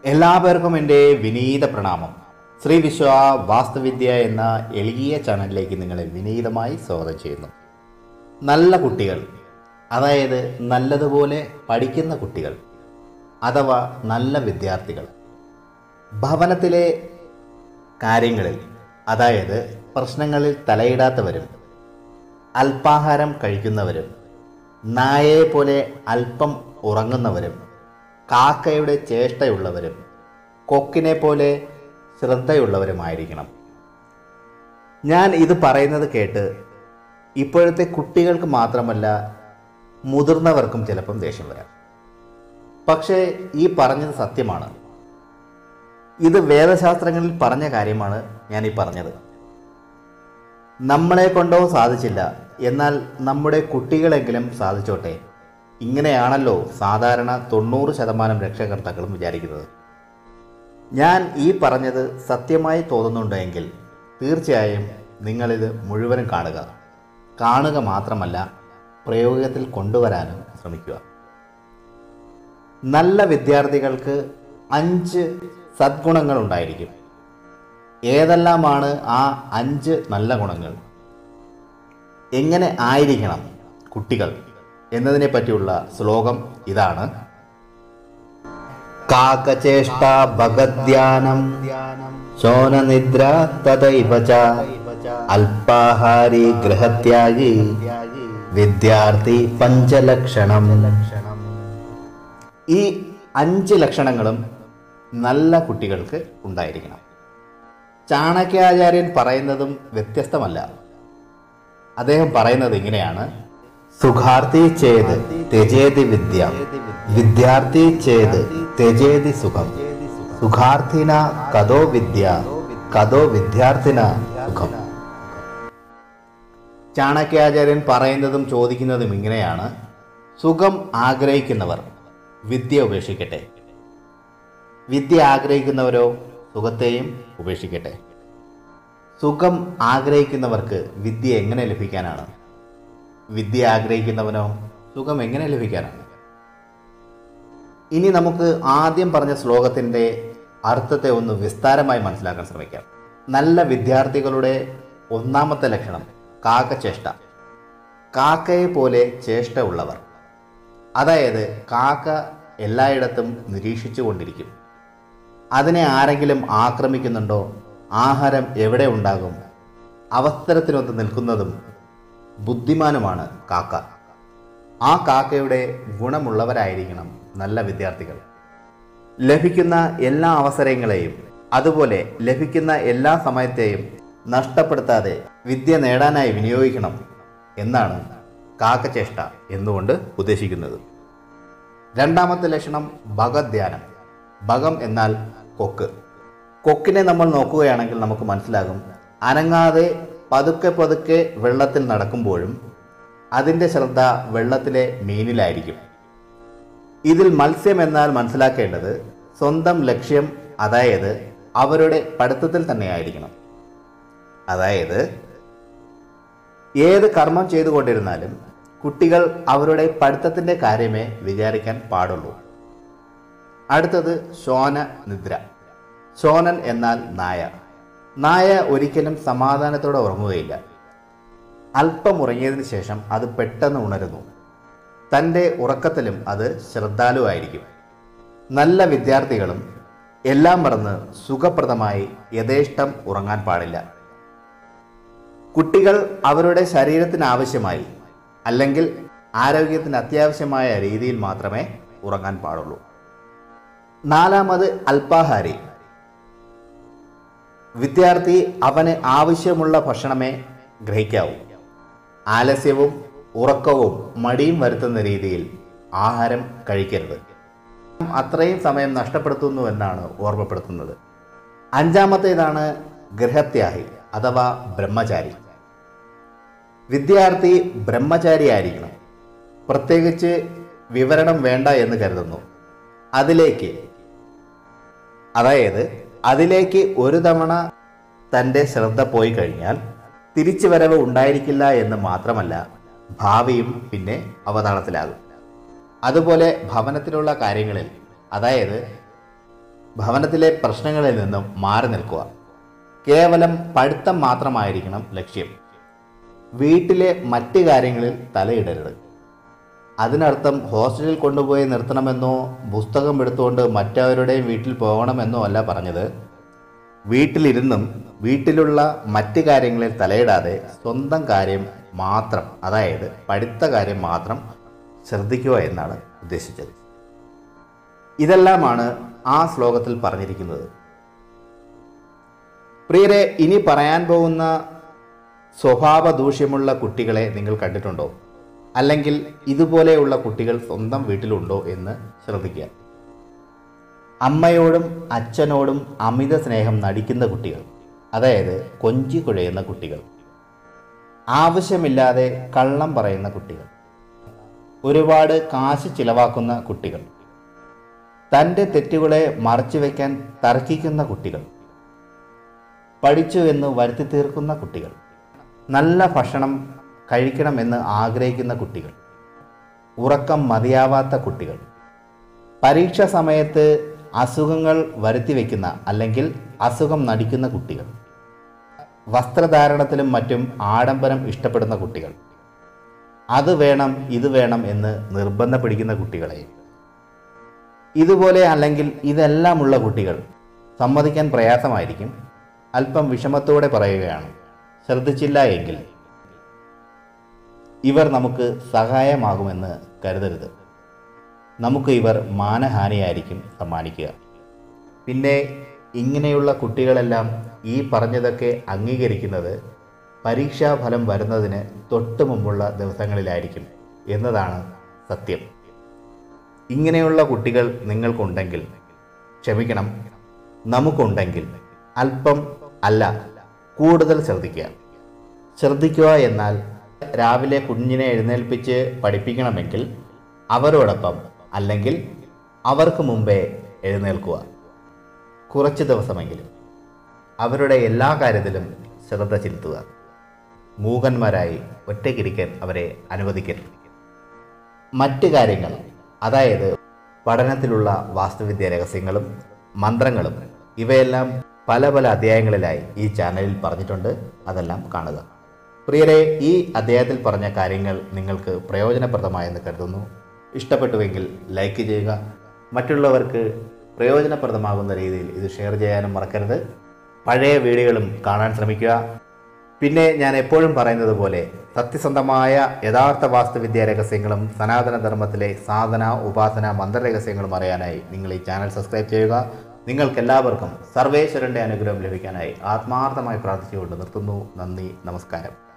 എല്ലാവർക്കും എൻ്റെ വിനീത പ്രണാമം ശ്രീ വിശ്വ വാസ്തുവിദ്യ എന്ന എളിയ ചാനലിലേക്ക് നിങ്ങളെ വിനീതമായി സ്വാഗതം ചെയ്യുന്നു നല്ല കുട്ടികൾ അതായത് നല്ലതുപോലെ പഠിക്കുന്ന കുട്ടികൾ അഥവാ നല്ല വിദ്യാർത്ഥികൾ ഭവനത്തിലെ കാര്യങ്ങളിൽ അതായത് പ്രശ്നങ്ങളിൽ തലയിടാത്തവരും അല്പാഹാരം കഴിക്കുന്നവരും നായയെ പോലെ അല്പം ഉറങ്ങുന്നവരും കാക്കയുടെ ചേഷ്ടയുള്ളവരും കൊക്കിനെ പോലെ ശ്രദ്ധയുള്ളവരുമായിരിക്കണം ഞാൻ ഇത് പറയുന്നത് കേട്ട് ഇപ്പോഴത്തെ കുട്ടികൾക്ക് മാത്രമല്ല മുതിർന്നവർക്കും ചിലപ്പം ദേഷ്യം വരാം പക്ഷേ ഈ പറഞ്ഞത് സത്യമാണ് ഇത് വേദശാസ്ത്രങ്ങളിൽ പറഞ്ഞ കാര്യമാണ് ഞാൻ ഈ പറഞ്ഞത് നമ്മളെ കൊണ്ടോ സാധിച്ചില്ല എന്നാൽ നമ്മുടെ കുട്ടികളെങ്കിലും സാധിച്ചോട്ടെ ഇങ്ങനെയാണല്ലോ സാധാരണ തൊണ്ണൂറ് ശതമാനം രക്ഷകർത്താക്കളും വിചാരിക്കുന്നത് ഞാൻ ഈ പറഞ്ഞത് സത്യമായി തോന്നുന്നുണ്ടെങ്കിൽ തീർച്ചയായും നിങ്ങളിത് മുഴുവനും കാണുക കാണുക മാത്രമല്ല പ്രയോഗത്തിൽ കൊണ്ടുവരാനും ശ്രമിക്കുക നല്ല വിദ്യാർത്ഥികൾക്ക് അഞ്ച് സദ്ഗുണങ്ങൾ ഉണ്ടായിരിക്കും ഏതെല്ലാമാണ് ആ അഞ്ച് നല്ല ഗുണങ്ങൾ എങ്ങനെ ആയിരിക്കണം കുട്ടികൾ എന്നതിനെ പറ്റിയുള്ള ശ്ലോകം ഇതാണ് കാകചേഷ്ട ഭഗദ്ധ്യാനം ശോനനിദ്ര തഥൈവ ച അല്പാഹാരി ഗൃഹത്യാഗി വിദ്യാർത്ഥി പഞ്ചലക്ഷണം ഈ അഞ്ച് ലക്ഷണങ്ങളും നല്ല കുട്ടികൾക്ക് ഉണ്ടായിരിക്കണം ചാണക്യാചാര്യൻ പറയുന്നതും വ്യത്യസ്തമല്ല അദ്ദേഹം പറയുന്നത് ഇങ്ങനെയാണ് സുഖാർത്ഥി ചേത് ത്യജേതി വിദ്യ വിദ്യാർത്ഥി ചേത് ത്യജേതി സുഖം സുഖാർത്ഥിന കഥോ വിദ്യ കഥോ വിദ്യാർത്ഥിന സുഖം ചാണക്യാചാര്യൻ പറയുന്നതും ചോദിക്കുന്നതും ഇങ്ങനെയാണ് സുഖം ആഗ്രഹിക്കുന്നവർ വിദ്യ ഉപേക്ഷിക്കട്ടെ വിദ്യ ആഗ്രഹിക്കുന്നവരോ സുഖത്തെയും ഉപേക്ഷിക്കട്ടെ സുഖം ആഗ്രഹിക്കുന്നവർക്ക് വിദ്യ എങ്ങനെ ലഭിക്കാനാണ് വിദ്യ ആഗ്രഹിക്കുന്നവനോ സുഖം എങ്ങനെ ലഭിക്കാനാണ് ഇനി നമുക്ക് ആദ്യം പറഞ്ഞ ശ്ലോകത്തിൻ്റെ അർത്ഥത്തെ ഒന്ന് വിസ്താരമായി മനസ്സിലാക്കാൻ ശ്രമിക്കാം നല്ല വിദ്യാർത്ഥികളുടെ ഒന്നാമത്തെ ലക്ഷണം കാക്കചേഷ്ട കാക്കയെ പോലെ ചേഷ്ട ഉള്ളവർ അതായത് കാക്ക എല്ലായിടത്തും നിരീക്ഷിച്ചു കൊണ്ടിരിക്കും അതിനെ ആരെങ്കിലും ആക്രമിക്കുന്നുണ്ടോ ആഹാരം എവിടെ ഉണ്ടാകും അവസരത്തിനൊത്ത് നിൽക്കുന്നതും ബുദ്ധിമാനുമാണ് കാക്ക ആ കാക്കയുടെ ഗുണമുള്ളവരായിരിക്കണം നല്ല വിദ്യാർത്ഥികൾ ലഭിക്കുന്ന എല്ലാ അവസരങ്ങളെയും അതുപോലെ ലഭിക്കുന്ന എല്ലാ സമയത്തെയും നഷ്ടപ്പെടുത്താതെ വിദ്യ നേടാനായി വിനിയോഗിക്കണം എന്നാണ് കാക്കചേഷ്ട എന്നുകൊണ്ട് ഉദ്ദേശിക്കുന്നത് രണ്ടാമത്തെ ലക്ഷണം ഭഗധ്യാനം ഭഗം എന്നാൽ കൊക്ക് കൊക്കിനെ നമ്മൾ നോക്കുകയാണെങ്കിൽ നമുക്ക് മനസ്സിലാകും അനങ്ങാതെ പതുക്കെ പതുക്കെ വെള്ളത്തിൽ നടക്കുമ്പോഴും അതിൻ്റെ ശ്രദ്ധ വെള്ളത്തിലെ മീനിലായിരിക്കും ഇതിൽ മത്സ്യം എന്നാൽ മനസ്സിലാക്കേണ്ടത് സ്വന്തം ലക്ഷ്യം അതായത് അവരുടെ പഠിത്തത്തിൽ തന്നെയായിരിക്കണം അതായത് ഏത് കർമ്മം ചെയ്തുകൊണ്ടിരുന്നാലും കുട്ടികൾ അവരുടെ പഠിത്തത്തിൻ്റെ കാര്യമേ വിചാരിക്കാൻ പാടുള്ളൂ അടുത്തത് ശോന നിദ്ര ശോനൻ എന്നാൽ നായ നായ ഒരിക്കലും സമാധാനത്തോടെ ഉറങ്ങുകയില്ല അല്പം ഉറങ്ങിയതിന് ശേഷം അത് പെട്ടെന്ന് ഉണരുന്നു തൻ്റെ ഉറക്കത്തിലും അത് ശ്രദ്ധാലുവായിരിക്കും നല്ല വിദ്യാർത്ഥികളും എല്ലാം മറന്ന് സുഖപ്രദമായി യഥേഷ്ടം ഉറങ്ങാൻ പാടില്ല കുട്ടികൾ അവരുടെ ശരീരത്തിന് ആവശ്യമായി അല്ലെങ്കിൽ ആരോഗ്യത്തിന് അത്യാവശ്യമായ രീതിയിൽ മാത്രമേ ഉറങ്ങാൻ പാടുള്ളൂ നാലാമത് അല്പാഹാരി വിദ്യാർത്ഥി അവന് ആവശ്യമുള്ള ഭക്ഷണമേ ഗ്രഹിക്കാവൂ ആലസ്യവും ഉറക്കവും മടിയും വരുത്തുന്ന രീതിയിൽ ആഹാരം കഴിക്കരുത് അത്രയും സമയം നഷ്ടപ്പെടുത്തുന്നു എന്നാണ് ഓർമ്മപ്പെടുത്തുന്നത് അഞ്ചാമത്തേതാണ് ഗൃഹത്യാഗി അഥവാ ബ്രഹ്മചാരി വിദ്യാർത്ഥി ബ്രഹ്മചാരി ആയിരിക്കണം പ്രത്യേകിച്ച് വിവരണം വേണ്ട എന്ന് കരുതുന്നു അതിലേക്ക് അതായത് അതിലേക്ക് ഒരു തവണ തൻ്റെ ശ്രദ്ധ പോയി കഴിഞ്ഞാൽ തിരിച്ചു വരവ് ഉണ്ടായിരിക്കില്ല എന്ന് മാത്രമല്ല ഭാവിയും പിന്നെ അവതാളത്തിലാകും അതുപോലെ ഭവനത്തിലുള്ള കാര്യങ്ങളിൽ അതായത് ഭവനത്തിലെ പ്രശ്നങ്ങളിൽ നിന്നും മാറി നിൽക്കുക കേവലം പഠിത്തം മാത്രമായിരിക്കണം ലക്ഷ്യം വീട്ടിലെ മറ്റ് കാര്യങ്ങളിൽ തലയിടരുത് അതിനർത്ഥം ഹോസ്റ്റലിൽ കൊണ്ടുപോയി നിർത്തണമെന്നോ പുസ്തകം എടുത്തുകൊണ്ട് മറ്റവരുടെയും വീട്ടിൽ പോകണമെന്നോ അല്ല പറഞ്ഞത് വീട്ടിലിരുന്നും വീട്ടിലുള്ള മറ്റ് കാര്യങ്ങളിൽ തലയിടാതെ സ്വന്തം കാര്യം മാത്രം അതായത് പഠിത്ത കാര്യം മാത്രം ശ്രദ്ധിക്കുക എന്നാണ് ഉദ്ദേശിച്ചത് ഇതെല്ലാമാണ് ആ ശ്ലോകത്തിൽ പറഞ്ഞിരിക്കുന്നത് പ്രിയരെ ഇനി പറയാൻ പോകുന്ന സ്വഭാവ ദൂഷ്യമുള്ള കുട്ടികളെ നിങ്ങൾ കണ്ടിട്ടുണ്ടോ അല്ലെങ്കിൽ ഇതുപോലെയുള്ള കുട്ടികൾ സ്വന്തം വീട്ടിലുണ്ടോ എന്ന് ശ്രദ്ധിക്കുക അമ്മയോടും അച്ഛനോടും അമിത സ്നേഹം നടിക്കുന്ന കുട്ടികൾ അതായത് കൊഞ്ചി കുഴയുന്ന കുട്ടികൾ ആവശ്യമില്ലാതെ കള്ളം പറയുന്ന കുട്ടികൾ ഒരുപാട് കാശ് ചിലവാക്കുന്ന കുട്ടികൾ തൻ്റെ തെറ്റുകളെ മറച്ചു വയ്ക്കാൻ തർക്കിക്കുന്ന കുട്ടികൾ പഠിച്ചു എന്ന് വരുത്തി തീർക്കുന്ന കുട്ടികൾ നല്ല ഭക്ഷണം കഴിക്കണമെന്ന് ആഗ്രഹിക്കുന്ന കുട്ടികൾ ഉറക്കം മതിയാവാത്ത കുട്ടികൾ പരീക്ഷ സമയത്ത് അസുഖങ്ങൾ വരുത്തി വയ്ക്കുന്ന അല്ലെങ്കിൽ അസുഖം നടിക്കുന്ന കുട്ടികൾ വസ്ത്രധാരണത്തിലും മറ്റും ആഡംബരം ഇഷ്ടപ്പെടുന്ന കുട്ടികൾ അത് വേണം ഇത് വേണം എന്ന് നിർബന്ധം പിടിക്കുന്ന കുട്ടികളെ ഇതുപോലെ അല്ലെങ്കിൽ ഇതെല്ലാമുള്ള കുട്ടികൾ സമ്മതിക്കാൻ പ്രയാസമായിരിക്കും അല്പം വിഷമത്തോടെ പറയുകയാണ് ശ്രദ്ധിച്ചില്ല എങ്കിൽ ഇവർ നമുക്ക് സഹായമാകുമെന്ന് കരുതരുത് നമുക്ക് ഇവർ മാനഹാനിയായിരിക്കും സമ്മാനിക്കുക പിന്നെ ഇങ്ങനെയുള്ള കുട്ടികളെല്ലാം ഈ പറഞ്ഞതൊക്കെ അംഗീകരിക്കുന്നത് പരീക്ഷാഫലം വരുന്നതിന് തൊട്ട് മുമ്പുള്ള ദിവസങ്ങളിലായിരിക്കും എന്നതാണ് സത്യം ഇങ്ങനെയുള്ള കുട്ടികൾ നിങ്ങൾക്കുണ്ടെങ്കിൽ ക്ഷമിക്കണം നമുക്കുണ്ടെങ്കിൽ അല്പം അല്ല കൂടുതൽ ശ്രദ്ധിക്കുക ശ്രദ്ധിക്കുക എന്നാൽ രാവിലെ കുഞ്ഞിനെ എഴുന്നേൽപ്പിച്ച് പഠിപ്പിക്കണമെങ്കിൽ അവരോടൊപ്പം അല്ലെങ്കിൽ അവർക്ക് മുമ്പേ എഴുന്നേൽക്കുക കുറച്ച് ദിവസമെങ്കിലും അവരുടെ എല്ലാ കാര്യത്തിലും ശ്രദ്ധ ചെലുത്തുക മൂകന്മാരായി ഒറ്റയ്ക്കിരിക്കാൻ അവരെ അനുവദിക്കരുത് മറ്റ് കാര്യങ്ങൾ അതായത് പഠനത്തിലുള്ള വാസ്തുവിദ്യ രഹസ്യങ്ങളും മന്ത്രങ്ങളും ഇവയെല്ലാം പല പല അധ്യായങ്ങളിലായി ഈ ചാനലിൽ പറഞ്ഞിട്ടുണ്ട് അതെല്ലാം കാണുക പ്രിയരെ ഈ അധ്യായത്തിൽ പറഞ്ഞ കാര്യങ്ങൾ നിങ്ങൾക്ക് പ്രയോജനപ്രദമായെന്ന് കരുതുന്നു ഇഷ്ടപ്പെട്ടുവെങ്കിൽ ലൈക്ക് ചെയ്യുക മറ്റുള്ളവർക്ക് പ്രയോജനപ്രദമാകുന്ന രീതിയിൽ ഇത് ഷെയർ ചെയ്യാനും മറക്കരുത് പഴയ വീഡിയോകളും കാണാൻ ശ്രമിക്കുക പിന്നെ ഞാൻ എപ്പോഴും പറയുന്നത് പോലെ സത്യസന്ധമായ യഥാർത്ഥ വാസ്തുവിദ്യ രഹസ്യങ്ങളും സനാതന ധർമ്മത്തിലെ സാധന ഉപാസന മന്ത്രരഹസ്യങ്ങളും അറിയാനായി നിങ്ങൾ ഈ ചാനൽ സബ്സ്ക്രൈബ് ചെയ്യുക നിങ്ങൾക്കെല്ലാവർക്കും സർവേശ്വരൻ്റെ അനുഗ്രഹം ലഭിക്കാനായി ആത്മാർത്ഥമായി പ്രാർത്ഥിച്ചുകൊണ്ട് നിർത്തുന്നു നന്ദി നമസ്കാരം